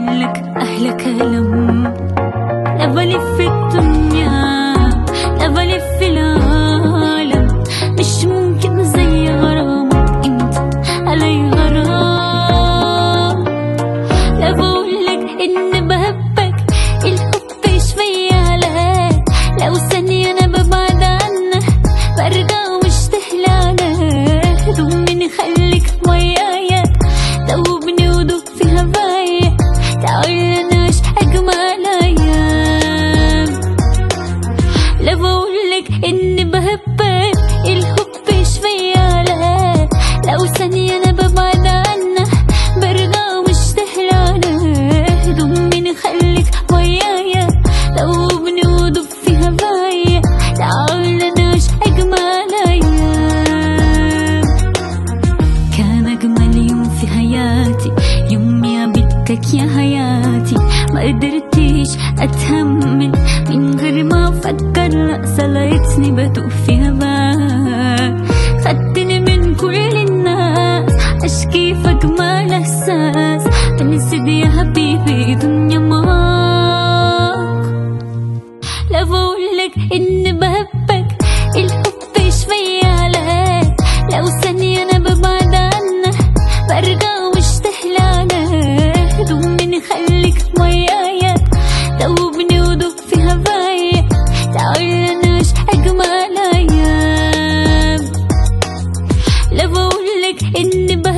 لك أحلى كلام لا بلف الدنيا لا بلف العالم مش ممكن زي غرامك انت علي غرام لا بقولك ان بحبك الحب شوية عليك لو ثانية انا ببعد عنك برجع واشتهي عليك ضمني خليك ويايا دوبني ودوب في هوايا تعال نعيش اجمل ايام لا بقولك اني بحبك الحب شوية عليك لو ثانية انا ببعد عنك برجع واشتهي عليك ضمني خليك ويايا دوبني ودوب في هوايا تعال نعيش اجمل ايام كان أجمل يوم في حياتي يوم يا بنتك يا حياتي ما قدرتيش أتحمل من غير ما أفكر لا سلقتني بتوه في هواك خدتني من كل الناس أشكي في أجمل إحساس بنسيت يا حبيبي دنيا معاك لا بقولك إني بحبك الحب شوية عليك لو ثانية أنا ببعد عنك برجع واشتهي عليك ضمني خليك ويايا دوبني ودوب في هوايا تعال نعيش أجمل أيام لا بقولك إني بحبك